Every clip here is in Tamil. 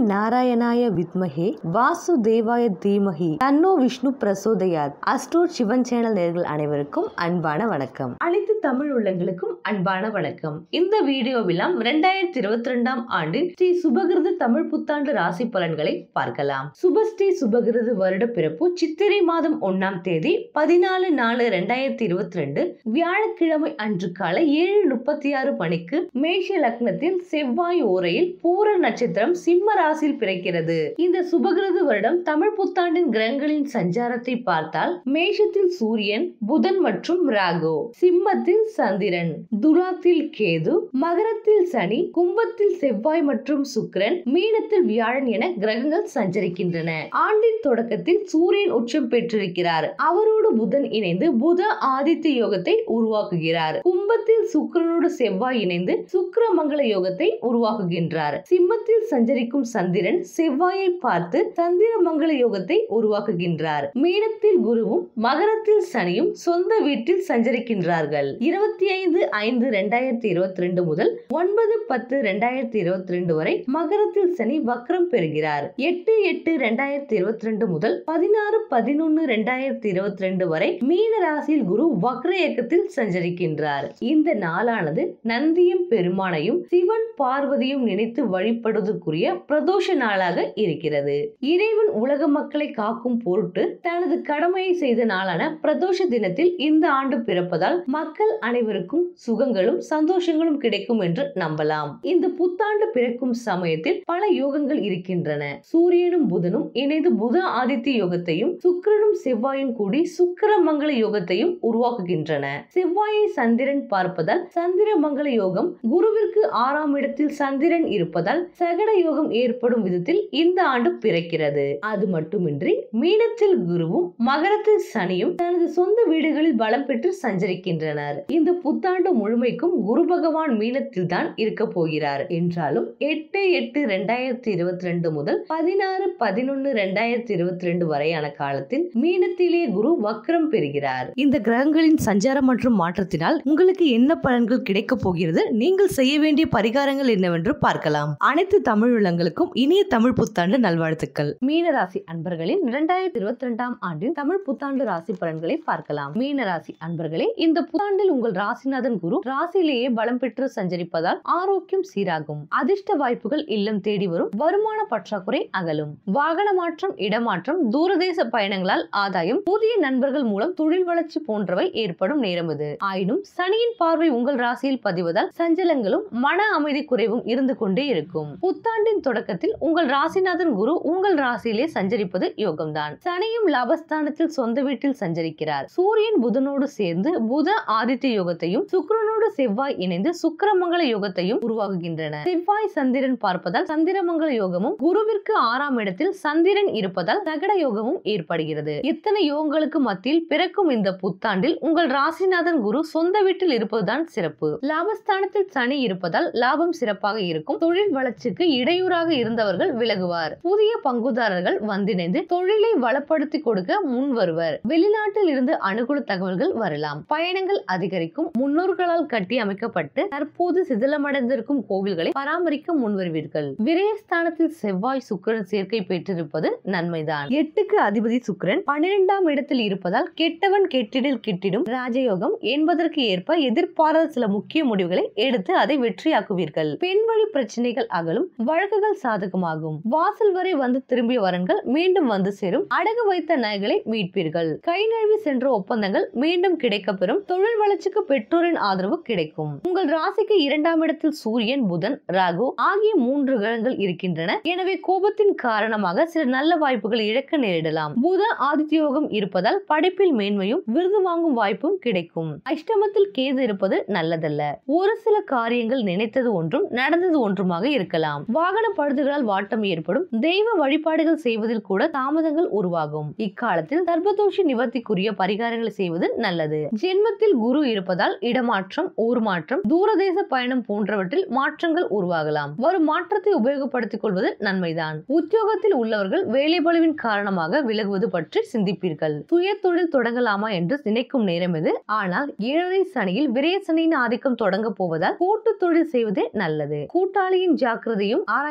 நாராயணாய வித்மஹே வாசுதேவாய தீமஹி தன்னோ விஷ்ணு பிரசோதயாத் அஸ்ட்ரோட் சிவன் சேனல் நேர்கள் அனைவருக்கும் அன்பான வணக்கம் அனைத்து தமிழ் உள்ளங்களுக்கும் அன்பான வணக்கம் இந்த வீடியோவிலாம் இரண்டாயிரத்தி இருபத்தி ரெண்டாம் ஆண்டின் ஸ்ரீ சுபகிருது தமிழ் புத்தாண்டு ராசி பலன்களை பார்க்கலாம் சுபஸ்ரீ சுபகிருது வருட பிறப்பு சித்திரை மாதம் ஒன்னாம் தேதி பதினாலு நாலு ரெண்டாயிரத்தி இருபத்தி ரெண்டு வியாழக்கிழமை அன்று காலை ஏழு முப்பத்தி ஆறு மணிக்கு மேஷ லக்னத்தில் செவ்வாய் ஓரையில் பூர நட்சத்திரம் சிம்ம ராசியில் பிறக்கிறது இந்த சுபகிருது வருடம் தமிழ் புத்தாண்டின் கிரகங்களின் சஞ்சாரத்தை பார்த்தால் மேஷத்தில் சூரியன் புதன் மற்றும் ராகு சிம்மத்தில் சந்திரன் துலாத்தில் கேது மகரத்தில் சனி கும்பத்தில் செவ்வாய் மற்றும் சுக்கிரன் மீனத்தில் வியாழன் என கிரகங்கள் சஞ்சரிக்கின்றன ஆண்டின் தொடக்கத்தில் சூரியன் உச்சம் பெற்றிருக்கிறார் அவரோடு புதன் இணைந்து புத ஆதித்ய யோகத்தை உருவாக்குகிறார் கும்பத்தில் சுக்கிரனோடு செவ்வாய் இணைந்து சுக்கிர மங்கள யோகத்தை உருவாக்குகின்றார் சிம்மத்தில் சஞ்சரிக்கும் சந்திரன் செவ்வாயை பார்த்து சந்திர மங்கள யோகத்தை உருவாக்குகின்றார் மீனத்தில் குருவும் மகரத்தில் சனியும் சொந்த வீட்டில் சஞ்சரிக்கின்றார்கள் இருபத்தி ஐந்து ஐந்து ரெண்டாயிரத்தி இருபத்தி ரெண்டு முதல் ஒன்பது பத்து ரெண்டாயிரத்தி இருபத்தி ரெண்டு வரை மகரத்தில் சனி வக்ரம் பெறுகிறார் எட்டு எட்டு ரெண்டாயிரத்தி இருபத்தி ரெண்டு முதல் பதினாறு பதினொன்னு ரெண்டாயிரத்தி இருபத்தி ரெண்டு வரை மீன ராசியில் குரு வக்ர இயக்கத்தில் சஞ்சரிக்கின்றார் இந்த நாளானது நந்தியும் பெருமானையும் சிவன் பார்வதியும் நினைத்து வழிபடுவதற்குரிய பிரதோஷ நாளாக இருக்கிறது இறைவன் உலக மக்களை காக்கும் பொருட்டு தனது கடமையை செய்த நாளான பிரதோஷ தினத்தில் இந்த ஆண்டு பிறப்பதால் மக்கள் அனைவருக்கும் சுகங்களும் சந்தோஷங்களும் கிடைக்கும் என்று நம்பலாம் இந்த புத்தாண்டு பிறக்கும் சமயத்தில் பல யோகங்கள் இருக்கின்றன சூரியனும் புதனும் இணைந்து புத ஆதித்ய யோகத்தையும் சுக்கிரனும் செவ்வாயும் கூடி சுக்கிர மங்கள யோகத்தையும் உருவாக்குகின்றன செவ்வாயை சந்திரன் பார்ப்பதால் சந்திர மங்கள யோகம் குருவிற்கு ஆறாம் இடத்தில் சந்திரன் இருப்பதால் சகட யோகம் ஏற்படும் விதத்தில் இந்த ஆண்டு பிறக்கிறது அது மட்டுமின்றி மீனத்தில் குருவும் மகரத்தில் சனியும் தனது சொந்த வீடுகளில் பலம் பெற்று சஞ்சரிக்கின்றனர் இந்த புத்தாண்டு முழுமைக்கும் குரு பகவான் மீனத்தில் தான் இருக்க போகிறார் என்றாலும் எட்டு எட்டு ரெண்டாயிரத்தி இருபத்தி ரெண்டு முதல் பதினாறு பதினொன்னு ரெண்டாயிரத்தி இருபத்தி ரெண்டு வரையான காலத்தில் மீனத்திலே குரு வக்ரம் பெறுகிறார் இந்த கிரகங்களின் சஞ்சாரம் மற்றும் மாற்றத்தினால் உங்களுக்கு என்ன பலன்கள் கிடைக்க போகிறது நீங்கள் செய்ய வேண்டிய பரிகாரங்கள் என்னவென்று பார்க்கலாம் அனைத்து தமிழ் உள்ளங்களுக்கும் இனிய தமிழ் புத்தாண்டு நல்வாழ்த்துக்கள் மீனராசி அன்பர்களின் இரண்டாயிரத்தி இருபத்தி ரெண்டாம் ஆண்டின் தமிழ் புத்தாண்டு ராசி பலன்களை பார்க்கலாம் மீனராசி அன்பர்களே இந்த புத்தாண்டில் உங்கள் ராசிநாதன் குரு ராசியிலேயே பலம் பெற்று சஞ்சரிப்பதால் ஆரோக்கியம் சீராகும் அதிர்ஷ்ட வாய்ப்புகள் இல்லம் தேடி வரும் வருமான பற்றாக்குறை அகலும் வாகன மாற்றம் இடமாற்றம் தூரதேச பயணங்களால் ஆதாயம் புதிய நண்பர்கள் மூலம் தொழில் வளர்ச்சி போன்றவை ஏற்படும் நேரம் இது ஆயினும் சனியின் பார்வை உங்கள் ராசியில் பதிவதால் சஞ்சலங்களும் மன அமைதி குறைவும் இருந்து கொண்டே இருக்கும் புத்தாண்டின் தொடக்கத்தில் உங்கள் ராசிநாதன் குரு உங்கள் ராசியிலே சஞ்சரிப்பது யோகம்தான் சனியும் லாபஸ்தானத்தில் சொந்த வீட்டில் சஞ்சரிக்கிறார் சூரியன் புதனோடு சேர்ந்து புத ஆதித்ய யோகத்தையும் சுக்கிரனோடு செவ்வாய் இணைந்து சுக்கிரமங்கல யோகத்தையும் உருவாகுகின்றன செவ்வாய் சந்திரன் பார்ப்பதால் சந்திரமங்கல யோகமும் குருவிற்கு ஆறாம் இடத்தில் சந்திரன் இருப்பதால் சகட யோகமும் ஏற்படுகிறது இத்தனை யோகங்களுக்கு மத்தியில் பிறக்கும் இந்த புத்தாண்டில் உங்கள் ராசிநாதன் குரு சொந்த வீட்டில் இருப்பதுதான் சிறப்பு லாபஸ்தானத்தில் சனி இருப்பதால் லாபம் சிறப்பாக இருக்கும் தொழில் வளர்ச்சிக்கு இடையூறாக இருந்தவர்கள் விலகுவார் புதிய பங்குதாரர்கள் வந்திணைந்து தொழிலை வளப்படுத்தி கொடுக்க முன் வருவர் வெளிநாட்டில் இருந்து அனுகூல தகவல்கள் வரலாம் பயணங்கள் அதிகரிக்கும் முன்னோர்களால் கட்டி அமைக்கப்பட்டு தற்போது சிதிலமடைந்திருக்கும் கோவில்களை பராமரிக்க முன்வருவீர்கள் விரயஸ்தானத்தில் செவ்வாய் சுக்கிரன் சேர்க்கை பெற்றிருப்பது நன்மைதான் எட்டுக்கு அதிபதி சுக்கிரன் பன்னிரெண்டாம் இடத்தில் இருப்பதால் கெட்டவன் கெட்டிடில் கிட்டிடும் ராஜயோகம் என்பதற்கு ஏற்ப எதிர்பாராத சில முக்கிய முடிவுகளை எடுத்து அதை வெற்றியாக்குவீர்கள் பெண் வழி பிரச்சனைகள் அகலும் வழக்குகள் சாதகமாகும் வாசல் வரை வந்து திரும்பிய வரன்கள் மீண்டும் வந்து சேரும் அடகு வைத்த நகைகளை மீட்பீர்கள் கை நழுவி சென்ற ஒப்பந்தங்கள் மீண்டும் கிடைக்கப்பெறும் தொழில் வளர்ச்சிக்கு பெற்றோரின் ஆதரவு கிடைக்கும் உங்கள் ராசிக்கு இரண்டாம் இடத்தில் சூரியன் புதன் ராகு ஆகிய மூன்று கிரகங்கள் இருக்கின்றன எனவே கோபத்தின் காரணமாக சில நல்ல வாய்ப்புகள் இழக்க நேரிடலாம் புத ஆதித்ய யோகம் இருப்பதால் படிப்பில் மேன்மையும் விருது வாங்கும் வாய்ப்பும் கிடைக்கும் அஷ்டமத்தில் கேது இருப்பது நல்லதல்ல ஒரு சில காரியங்கள் நினைத்தது ஒன்றும் நடந்தது ஒன்றுமாக இருக்கலாம் வாகன பழுதுகளால் வாட்டம் ஏற்படும் தெய்வ வழிபாடுகள் செய்வதில் கூட தாமதங்கள் உருவாகும் இக்காலத்தில் சர்பதோஷ நிவர்த்திக்குரிய பரிகாரங்களை செய்வது நல்லது ஜென்மத்தில் குரு இருப்பதால் இடமாற்றம் ஊர் மாற்றம் தூரதேச பயணம் போன்றவற்றில் மாற்றங்கள் உருவாகலாம் வரும் மாற்றத்தை உபயோகப்படுத்திக் கொள்வது நன்மைதான் உத்தியோகத்தில் உள்ளவர்கள் வேலை பளுவின் காரணமாக விலகுவது பற்றி சிந்திப்பீர்கள் சுய தொழில் தொடங்கலாமா என்று நினைக்கும் நேரம் இது ஆனால் ஏழரை சனியில் விரய சனியின் ஆதிக்கம் தொடங்க போவதால் கூட்டு தொழில் செய்வதே நல்லது கூட்டாளியின் ஜாக்கிரதையும் ஆராய்ந்து அவர்கள்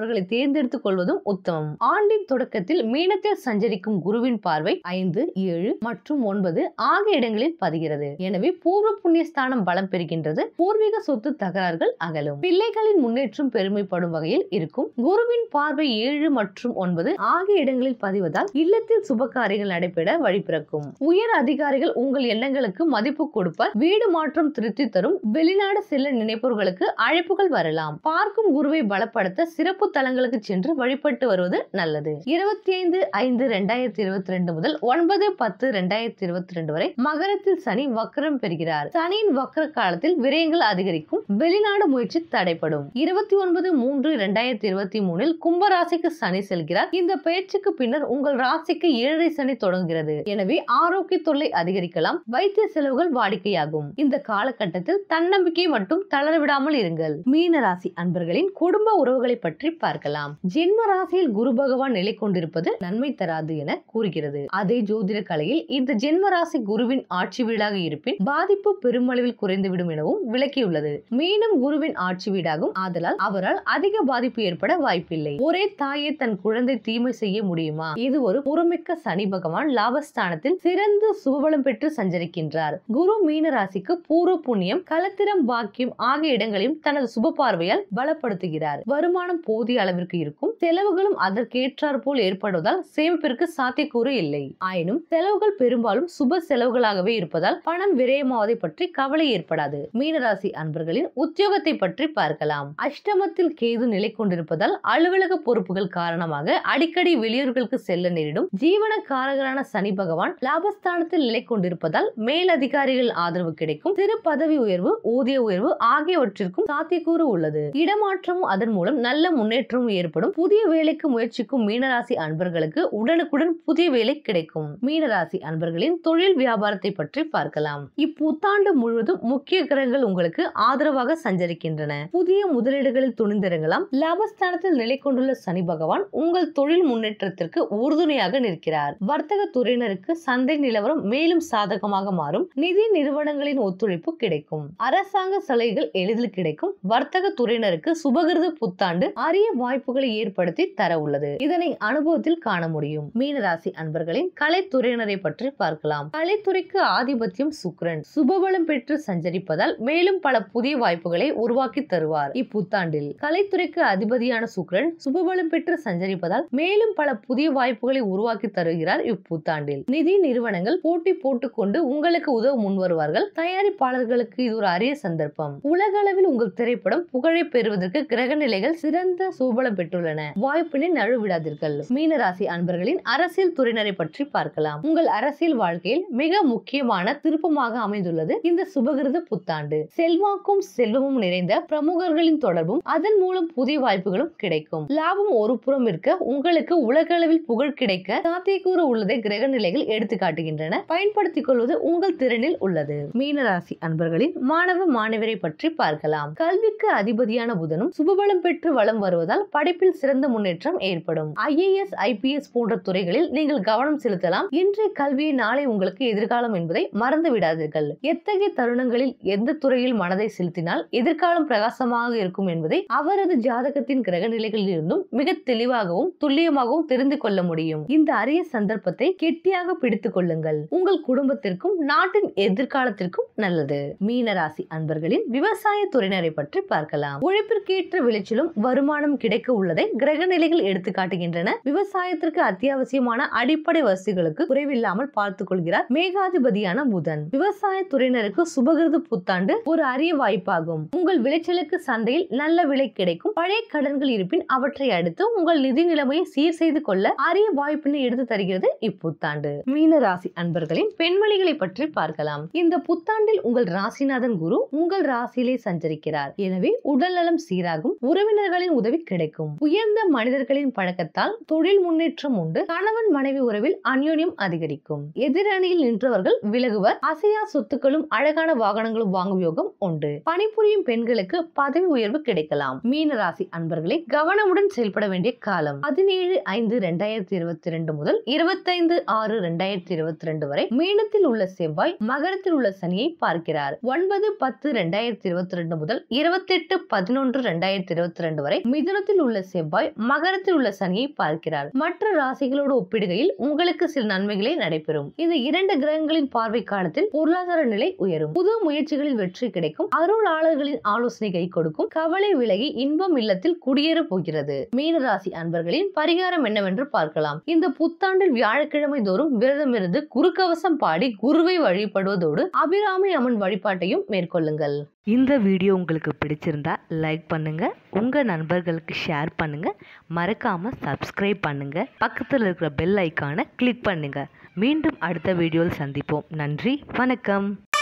நண்பர்களை தேர்ந்தெடுத்துக் கொள்வதும் உத்தமம் ஆண்டின் தொடக்கத்தில் மீனத்தில் சஞ்சரிக்கும் குருவின் பார்வை ஐந்து ஏழு மற்றும் ஒன்பது ஆகிய இடங்களில் பதிகிறது எனவே பூர்வ புண்ணிய ஸ்தானம் பலம் பெறுகின்றது பூர்வீக சொத்து தகராறுகள் அகலும் பிள்ளைகளின் முன்னேற்றம் பெருமைப்படும் வகையில் இருக்கும் குருவின் பார்வை ஏழு மற்றும் ஒன்பது ஆகிய இடங்களில் பதிவதால் இல்லத்தில் சுப காரியங்கள் நடைபெற வழிபிறக்கும் உயர் அதிகாரிகள் உங்கள் எண்ணங்களுக்கு மதிப்பு கொடுப்பார் வீடு மாற்றம் திருப்தி தரும் வெளிநாடு செல்ல நினைப்பவர்களுக்கு அழைப்புகள் வரலாம் பார்க்கும் குருவை பலப்படுத்த சிறப்பு தலங்களுக்கு சென்று வழிபட்டு வருவது நல்லது இருபத்தி ஐந்து ஐந்து ரெண்டாயிரத்தி இருபத்தி ரெண்டு முதல் ஒன்பது பத்து ரெண்டாயிரத்தி இருபத்தி ரெண்டு வரை மகரத்தில் சனி வக்கரம் பெறுகிறார் சனியின் வக்கர காலத்தில் விரயங்கள் அதிகரிக்கும் வெளிநாடு முயற்சி தடைப்படும் இருபத்தி ஒன்பது மூன்று இரண்டாயிரத்தி இருபத்தி மூணில் கும்பராசிக்கு சனி செல்கிறார் இந்த பயிற்சிக்கு பின்னர் உங்கள் ராசிக்கு ஏழரை சனி தொடங்குகிறது எனவே ஆரோக்கிய தொல்லை அதிகரிக்கலாம் வைத்திய செலவுகள் வாடிக்கையாகும் இந்த காலகட்டத்தில் தன்னம்பிக்கை மட்டும் தளர விடாமல் இருங்கள் மீன ராசி அன்பர்களின் குடும்ப உறவுகளை பற்றி பார்க்கலாம் ஜென்ம ராசியில் குரு பகவான் நிலை கொண்டிருப்பது நன்மை தராது என கூறுகிறது அதே ஜோதிட கலையில் இந்த ஜென்ம ராசி குருவின் ஆட்சி வீடாக இருப்பின் பாதிப்பு பெருமளவில் குறைந்துவிடும் எனவும் விளக்கியுள்ளது மீண்டும் குருவின் ஆட்சி வீடாகும் ஆதலால் அவரால் அதிக பாதிப்பு ஏற்பட வாய்ப்பில்லை ஒரே தாயே தன் குழந்தை தீமை செய்ய முடியுமா இது ஒரு புறமிக்க சனி பகவான் லாபஸ்தானத்தில் சிறந்த சுபபலம் பெற்று சஞ்சரிக்கின்றார் குரு மீன ராசிக்கு பூர்வ புண்ணியம் கலத்திரம் பாக்கியம் ஆகிய இடங்களையும் தனது சுப பார்வையால் பலப்படுத்துகிறார் வருமானம் போதிய அளவிற்கு இருக்கும் செலவுகளும் அதற்கேற்றாற் போல் ஏற்படுவதால் சேமிப்பிற்கு சாத்தியக்கூறு இல்லை ஆயினும் செலவுகள் பெரும்பாலும் சுப செலவுகளாகவே இருப்பதால் பணம் விரயமாவதை பற்றி கவலை ஏற்படாது மீனராசி அன்பர்களின் உத்தியோகத்தை பற்றி பார்க்கலாம் அஷ்டமத்தில் கேது நிலை கொண்டிருப்பதால் அலுவலக பொறுப்புகள் காரணமாக அடிக்கடி வெளியூர்களுக்கு செல்ல நேரிடும் ஜீவன காரகரான சனி பகவான் லாபஸ்தானத்தில் நிலை கொண்டிருப்பதால் மேலதிகாரிகள் ஆதரவு கிடைக்கும் சிறு பதவி உயர்வு ஊதிய உயர்வு ஆகியவற்றிற்கும் சாத்தியக்கூறு உள்ளது இடமாற்றமும் அதன் மூலம் நல்ல முன்னேற்றமும் ஏற்படும் புதிய வேலைக்கு முயற்சிக்கும் மீனராசி அன்பர்களுக்கு உடனுக்குடன் புதிய வேலை கிடைக்கும் மீனராசி அன்பர்களின் தொழில் வியாபாரத்தை பற்றி பார்க்கலாம் இப்புத்தாண்டு முழுவதும் முக்கிய கிரகங்கள் உங்களுக்கு ஆதரவாக சஞ்சரிக்கின்றன புதிய முதலீடுகளில் துணிந்திறங்கலாம் லாபஸ்தானத்தில் நிலை கொண்டுள்ள சனி பகவான் உங்கள் தொழில் முன்னேற்றத்திற்கு உறுதுணையாக நிற்கிறார் வர்த்தக துறையினருக்கு சந்தை நிலவரம் மேலும் சாதகமாக மாறும் நிதி நிறுவனங்களின் ஒத்துழைப்பு கிடைக்கும் அரசாங்க சலுகைகள் எளிதில் கிடைக்கும் வர்த்தக துறையினருக்கு சுபகிருத புத்தாண்டு அரிய வாய்ப்புகளை ஏற்படுத்தி தர உள்ளது இதனை அனுபவத்தில் காண முடியும் மீனராசி அன்பர்களின் கலைத்துறையினரை பற்றி பார்க்கலாம் கலைத்துறைக்கு ஆதிபத்தியம் சுக்கிரன் சுபபலம் பெற்று சஞ்சரிப்பதால் மேலும் பல புதிய வாய்ப்புகளை உருவாக்கி தருவார் இப்புத்தாண்டில் கலைத்துறைக்கு அதிபதியான சுக்கிரன் சுபபலம் பெற்று சஞ்சரிப்பதால் மேலும் பல புதிய வாய்ப்புகளை உருவாக்கி தருகிறார் இப்புத்தாண்டில் நிதி நிறுவனங்கள் போட்டி போட்டுக்கொண்டு உங்களுக்கு உதவ முன்வருவார்கள் தயாரிப்பாளர்களுக்கு இது ஒரு அரிய சந்தர்ப்பம் உலக அளவில் உங்கள் திரைப்படம் புகழை பெறுவதற்கு கிரக நிலைகள் சிறந்த சுபலம் பெற்றுள்ளன வாய்ப்பினை நழுவிடாதீர்கள் மீனராசி அன்பர்களின் அரசியல் துறையினரை பற்றி பார்க்கலாம் உங்கள் அரசியல் வாழ்க்கையில் மிக முக்கியமான திருப்பமாக அமைந்துள்ளது இந்த சுபகிருத புத்தாண்டு செல்வாக்கும் செல்வமும் நிறைந்த பிரமுகர்களின் தொடர்பும் அதன் மூலம் புதிய வாய்ப்புகளும் கிடைக்கும் லாபம் ஒரு புறம் இருக்க உங்களுக்கு உலக அளவில் புகழ் கிடைக்க சாத்தியக்கூறு உள்ளதை கிரக நிலைகள் எடுத்து காட்டுகின்றன பயன்படுத்திக் கொள்வது உங்கள் திறனில் உள்ளது மீனராசி அன்பர்களின் மாணவ மாணவரை பற்றி பார்க்கலாம் கல்விக்கு அதிபதியான புதனும் சுபபலம் பெற்று வளம் வருவதால் படிப்பில் சிறந்த முன்னேற்றம் ஏற்படும் ஐஏஎஸ் ஐபிஎஸ் போன்ற துறைகளில் நீங்கள் கவனம் செலுத்தலாம் இன்றைய கல்வியை நாளை உங்களுக்கு எதிர்காலம் என்பதை மறந்து விடாதீர்கள் எத்தகைய தருணங்களில் எந்த துறையில் மனதை செலுத்தினால் எதிர்காலம் பிரகாசமாக இருக்கும் என்பதை அவரது ஜாதகத்தின் கிரக நிலைகளில் இருந்தும் மிக தெளிவாகவும் துல்லியமாகவும் தெரிந்து கொள்ள முடியும் இந்த அரிய சந்தர்ப்பத்தை கெட்டியாக பிடித்துக் கொள்ளுங்கள் உங்கள் குடும்பத்திற்கும் நாட்டின் எதிர்காலத்திற்கும் நல்லது மீனராசி அன்பர்களின் விவசாய துறையினரை பற்றி பார்க்கலாம் உழைப்பிற்கேற்ற விளைச்சலும் வருமானம் கிடைக்க உள்ளதை கிரக நிலைகள் எடுத்து காட்டுகின்றன விவசாயத்திற்கு அத்தியாவசியமான அடிப்படை வசதிகளுக்கு குறைவில்லாமல் பார்த்துக் கொள்கிறார் மேகாதிபதியான புதன் விவசாய துறையினருக்கு சுபகிருது புத்தாண்டு ஒரு அரிய வாய்ப்பாகும் உங்கள் விளைச்சலுக்கு சந்தையில் நல்ல விலை கிடைக்கும் பழைய கடன்கள் இருப்பின் அவற்றை அடுத்து உங்கள் நிதி நிலைமையை சீர் செய்து கொள்ள அரிய வாய்ப்பினை எடுத்து தருகிறது இப்புத்தாண்டு மீன ராசி அன்பர்களின் பெண்மணிகளை பற்றி பார்க்கலாம் இந்த புத்தாண்டில் உங்கள் ராசிநாதன் குரு உங்கள் ராசியிலே சஞ்சரிக்கிறார் எனவே உடல் நலம் சீராகும் உறவினர்களின் உதவி கிடைக்கும் உயர்ந்த மனிதர்களின் பழக்கத்தால் தொழில் முன்னேற்றம் உண்டு கணவன் மனைவி உறவில் அந்யோன்யம் அதிகரிக்கும் எதிரணியில் நின்றவர்கள் விலகுவர் அசையா சொத்துக்களும் அழகான வாகனங்களும் வாங்கும் யோகம் உண்டு பணிபுரியும் பெண்களுக்கு பதவி உயர்வு கிடைக்கலாம் மீன ராசி அன்பர்களை கவனமுடன் செயல்பட வேண்டிய காலம் பதினேழு ஐந்து ரெண்டாயிரத்தி இருபத்தி ரெண்டு முதல் இருபத்தைந்து ஆறு ரெண்டாயிரத்தி இருபத்தி ரெண்டு வரை மீனத்தில் உள்ள செவ்வாய் மகரத்தில் உள்ள சனியை பார்க்கிறார் ஒன்பது பத்து ரெண்டாயிரத்தி இருபத்தி ரெண்டு முதல் இருபத்தெட்டு பதினொன்று ரெண்டாயிரத்தி இருபத்தி ரெண்டு வரை மிதுன மிதுனத்தில் உள்ள செவ்வாய் மகரத்தில் உள்ள சனியை பார்க்கிறார் மற்ற ராசிகளோடு ஒப்பிடுகையில் உங்களுக்கு சில நன்மைகளே நடைபெறும் இந்த இரண்டு கிரகங்களின் பார்வை காலத்தில் பொருளாதார நிலை உயரும் புது முயற்சிகளில் வெற்றி கிடைக்கும் அருளாளர்களின் ஆலோசனை கை கொடுக்கும் கவலை விலகி இன்பம் இல்லத்தில் குடியேற போகிறது மீனராசி அன்பர்களின் பரிகாரம் என்னவென்று பார்க்கலாம் இந்த புத்தாண்டில் வியாழக்கிழமை தோறும் விரதம் இருந்து குறுக்கவசம் பாடி குருவை வழிபடுவதோடு அபிராமி அம்மன் வழிபாட்டையும் மேற்கொள்ளுங்கள் இந்த வீடியோ உங்களுக்கு பிடிச்சிருந்தா லைக் பண்ணுங்க உங்க நண்பர்களுக்கு ஷேர் பண்ணுங்க மறக்காம சப்ஸ்கிரைப் பண்ணுங்க பக்கத்தில் இருக்கிற பெல் ஐக்கானை கிளிக் பண்ணுங்க மீண்டும் அடுத்த வீடியோவில் சந்திப்போம் நன்றி வணக்கம்